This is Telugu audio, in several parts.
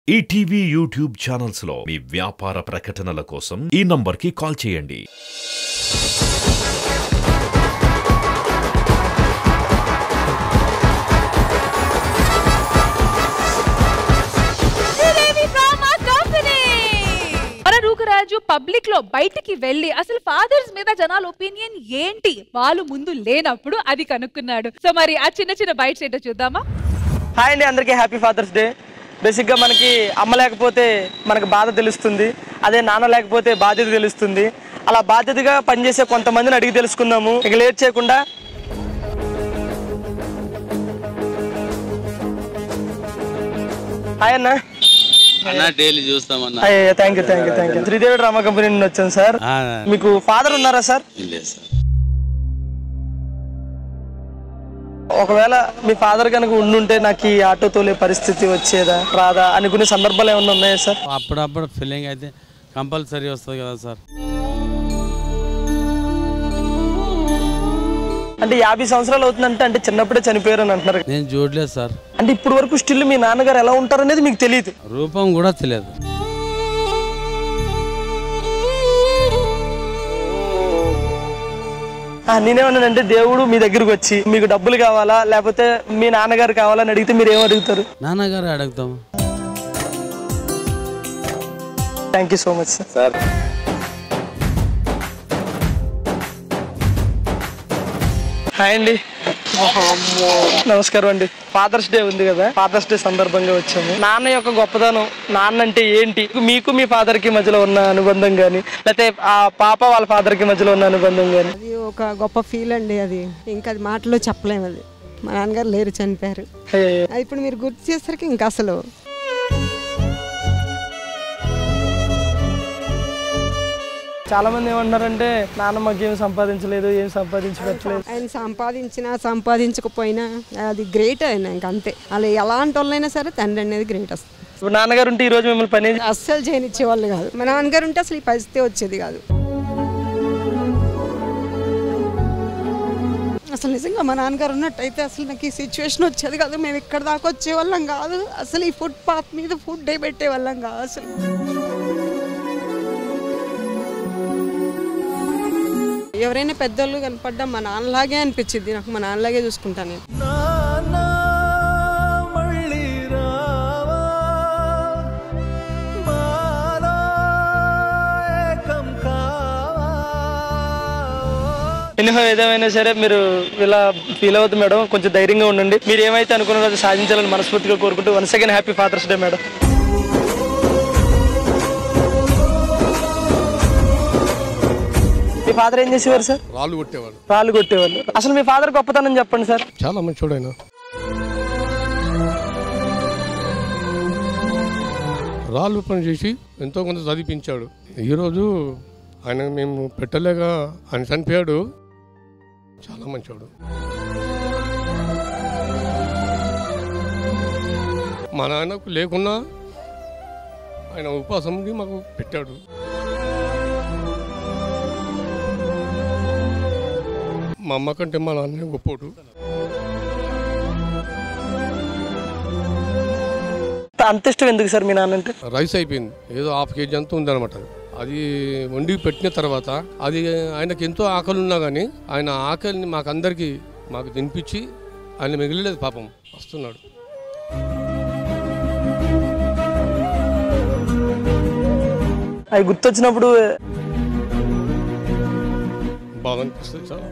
ఈటీవీ యూట్యూబ్ ఛానల్స్ లో మీ వ్యాపార ప్రకటనల కోసం ఈ నంబర్కి కాల్ చేయండి శ్రీదేవి డ్రామా కంపెనీ మన రూకరాజు పబ్లిక్ లో బయటికి వెళ్ళి అసలు ఫాదర్స్ మీద జనాల ఒపీనియన్ ఏంటి వాళ్ళు ముందు లేనప్పుడు అది కనుక్కున్నాడు సో మరి ఆ చిన్న చిన్న బైట్స్ ఏంటో చూద్దామా హాయ్ అండి అందరికీ హ్యాపీ ఫాదర్స్ డే బేసిక్గా మనకి అమ్మ లేకపోతే మనకు బాధ తెలుస్తుంది అదే నాన్న లేకపోతే బాధ్యత తెలుస్తుంది అలా బాధ్యతగా పనిచేసే కొంతమందిని అడిగి తెలుసుకుందాము ఇక లేట్ చేయకుండా హాయ్ అన్న అన్న డైలీ చూస్తామన్నా thank you thank you thank you Sridevi drama company నుండి వచ్చాను సార్ ఆ, మీకు ఫాదర్ ఉన్నారా సార్ లేదు సార్ ఒకవేళ మీ ఫాదర్ కనుక ఉండుంటే నాకు ఈ ఆటో తోలే పరిస్థితి వచ్చేదా రాదా అనుకునే సందర్భాలు ఏమైనా ఉన్నాయా సార్ అప్పుడప్పుడు ఫీలింగ్ అయితే కంపల్సరీ వస్తుంది కదా సార్ అంటే యాభై సంవత్సరాలు అవుతుందంటే అంటే చిన్నప్పుడే చనిపోయారు అని అంటున్నారు నేను చూడలేదు సార్ అంటే ఇప్పటి వరకు స్టిల్ మీ నాన్నగారు ఎలా ఉంటారు అనేది మీకు తెలియదు రూపం కూడా తెలియదు నేనేమన్నానంటే దేవుడు మీ దగ్గరకు వచ్చి మీకు డబ్బులు కావాలా లేకపోతే మీ నాన్నగారు కావాలని అడిగితే మీరు ఏం అడుగుతారు నాన్నగారు అడుగుతాం thank you so much sir hi అండి నమస్కారం అండి ఫాదర్స్ డే ఉంది కదా ఫాదర్స్ డే సందర్భంగా వచ్చాము నాన్న యొక్క గొప్పదనం నాన్న అంటే ఏంటి మీకు మీ ఫాదర్ కి మధ్యలో ఉన్న అనుబంధం కానీ లేకపోతే ఆ పాప వాళ్ళ ఫాదర్ కి మధ్యలో ఉన్న అనుబంధం కానీ అది ఒక గొప్ప ఫీల్ అండి అది ఇంకా అది మాటలో చెప్పలేము అది మా నాన్నగారు లేరు చనిపోయారు అది ఇప్పుడు మీరు గుర్తు చేసరికి ఇంకా అసలు చాలా మంది ఏమంటున్నారంటే నాన్న మాకు ఏం సంపాదించలేదు ఏం సంపాదించి పెట్టలేదు ఆయన సంపాదించినా సంపాదించకపోయినా అది గ్రేట్ ఆయన ఇంక అంతే అలా ఎలాంటి వాళ్ళైనా సరే తండ్రి అనేది గ్రేట్ అసలు ఇప్పుడు నాన్నగారు ఉంటే ఈ రోజు మిమ్మల్ని పని అస్సలు చేయనిచ్చేవాళ్ళు కాదు మా నాన్నగారు ఉంటే అసలు ఈ పరిస్థితి వచ్చేది కాదు అసలు నిజంగా మా నాన్నగారు ఉన్నట్టయితే అసలు నాకు ఈ సిచ్యువేషన్ వచ్చేది కాదు మేము ఇక్కడ దాకా వచ్చేవాళ్ళం కాదు అసలు ఈ ఫుడ్ పాత్ మీద ఫుడ్ డే పెట్టేవాళ్ళం కాదు అసలు ఎవరైనా పెద్దోళ్ళు కనపడ్డా మా నాన్నలాగే అనిపించింది నాకు మా నాన్నలాగే చూసుకుంటాను నేను ఎనిహో ఏదేమైనా సరే మీరు ఇలా ఫీల్ అవుతుంది మేడం కొంచెం ధైర్యంగా ఉండండి మీరు ఏమైతే అనుకున్నారో అది సాధించాలని మనస్ఫూర్తిగా కోరుకుంటూ one second happy father's day madam మీ ఫాదర్ ఏం చేసేవారు సార్ రాళ్ళు కొట్టేవాడు రాళ్ళు కొట్టేవాళ్ళు అసలు మీ ఫాదర్ గొప్పతనం చెప్పండి సార్ చాలా మంచోడు ఆయన రాళ్ళు పని చేసి ఎంతో కొంత చదివించాడు ఈరోజు ఆయన మేము పెట్టలేక ఆయన చనిపోయాడు చాలా మంచోడు మా నాన్నకు లేకున్నా ఆయన ఉపాసంకి మాకు పెట్టాడు మా అమ్మ కంటే మా నాన్నే గొప్పోడు అంత ఇష్టం ఎందుకు సార్ మీ నాన్న అంటే రైస్ అయిపోయింది ఏదో హాఫ్ కేజీ అంతా ఉందన్నమాట అది. అది వండి పెట్టిన తర్వాత అది ఆయనకి ఎంతో ఆకలి ఉన్నా కానీ ఆయన ఆకలిని మాకందరికి మాకు తినిపించి ఆయన మిగిలిలేదు పాపం వస్తున్నాడు అవి గుర్తొచ్చినప్పుడు బాగా అనిపిస్తుంది చాలా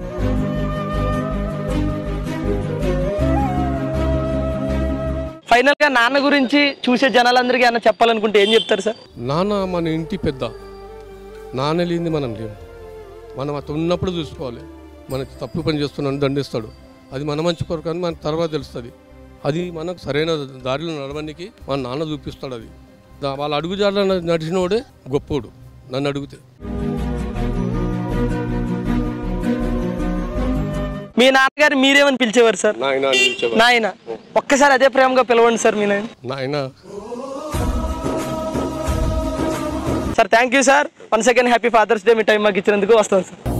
ఫైనల్ గా నాన్న గురించి చూసే జనాలందరికీ ఏమైనా చెప్పాలనుకుంటే ఏం చెప్తారు సార్ నాన్న మన ఇంటి పెద్ద నాన్న లేనిది మనం లేము మనం అతను ఉన్నప్పుడు చూసుకోవాలి మన తప్పు పని చేస్తున్నాను దండిస్తాడు అది మన మంచి కొరకు అని మనకు తర్వాత తెలుస్తుంది అది మనకు సరైన దారిలో నడవడానికి మన నాన్న చూపిస్తాడు అది దా- వాళ్ళ అడుగుజాడలో నడిచినోడే గొప్పోడు నన్ను అడిగితే మీ నాన్నగారు మీరేమని పిలిచేవారు సార్ నాయన అని పిలిచేవాడు. నాయన ఒక్కసారి అదే ప్రేమగా పిలవండి సార్ మీ నాయన నాయన sir thank you sir one second happy father's day మీ టైం మాకు ఇచ్చినందుకు వస్తాను సార్